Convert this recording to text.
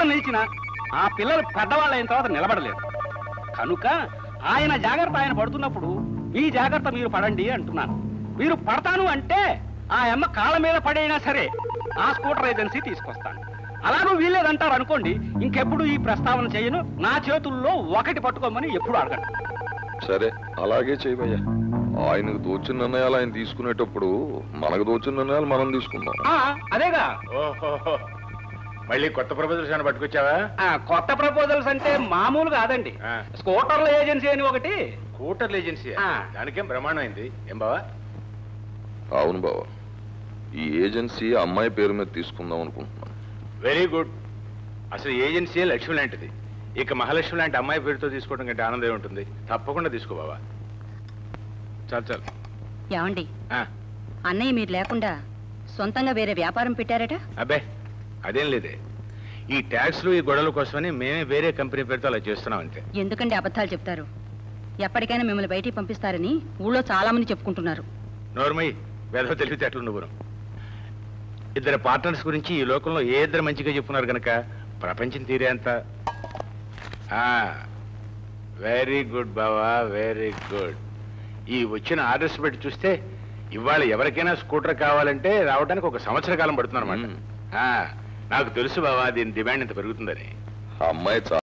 నిలిచినా ఆ పిల్లలు పెద్దవాళ్ళు అయిన తర్వాత నిలబడలేరు కనుక ఆయన జాగ్రత్త ఆయన పడుతున్నప్పుడు మీ జాగ్రత్త మీరు పడండి అంటున్నాను మీరు పడతాను అంటే ఆ అమ్మ కాళ్ళ మీద పడైనా సరే ఆ స్కూటర్ ఏజెన్సీ తీసుకొస్తాను అలాగూ వీల్లేదంటారు అనుకోండి ఇంకెప్పుడు ఈ ప్రస్తావన చేయను నా చేతుల్లో ఒకటి పట్టుకోమని ఎప్పుడు అడగండి సరే అలాగే చేయవయ్యా ఆయనకు దోచిన నిర్ణయాలు ఆయన తీసుకునేటప్పుడు మనకు దోచిన నిర్ణయాలు మనం తీసుకుందాం ఆ, అదేగా ఓహో మళ్ళీ కొత్త ప్రపోజల్స్ ఏమైనా పట్టుకొచ్చావా ఆ, కొత్త ప్రపోజల్స్ అంటే మామూలు కాదండి ఆ. స్కూటర్ల ఏజెన్సీ అని ఒకటి కూటర్ల ఏజెన్సీ ఆ. దానికేం బ్రహ్మాండం అయింది ఏం బావా అవును బావ ఈ ఏజెన్సీ అమ్మాయి పేరు మీద తీసుకుందాం అనుకుంటున్నాను వెరీ గుడ్ అసలు ఏజెన్సీ లక్ష్మి లాంటిది ఇక మహాలక్ష్మి లాంటి అమ్మాయి పేరుతో తీసుకోవడం కంటే ఆనందం ఉంటుంది తప్పకుండా తీసుకో బావా చాలు చాలు ఏమండి ఆ, అన్నయ్య మీరు లేకుండా సొంతంగా వేరే వ్యాపారం పెట్టారట అబ్బే అదేం లేదే ఈ ట్యాక్స్లు ఈ గొడవల కోసమని మేమే వేరే కంపెనీ పేరుతో అలా చేస్తున్నాం అంతే ఎందుకండి అబద్ధాలు చెప్తారు ఎప్పటికైనా మిమ్మల్ని బయటికి పంపిస్తారని ఊళ్ళో చాలా మంది చెప్పుకుంటున్నారు నోర్మయ్య వేద తెలివితేటలు నువ్వు ఇద్దరు పార్ట్నర్స్ గురించి ఈ లోకంలో ఏ ఇద్దరు మంచిగా చెప్పున్నారు గనక ప్రపంచం తీరే అంత వెరీ గుడ్ బావా వెరీ గుడ్ ఈ వచ్చిన ఆర్డర్స్ పెట్టి చూస్తే ఇవాళ ఎవరికైనా స్కూటర్ కావాలంటే రావడానికి ఒక సంవత్సర కాలం పడుతుంది అనమాట మ్మ్. నాకు తెలుసు బావా దీని డిమాండ్ ఇంత పెరుగుతుందని ఆ అమ్మాయి చాలా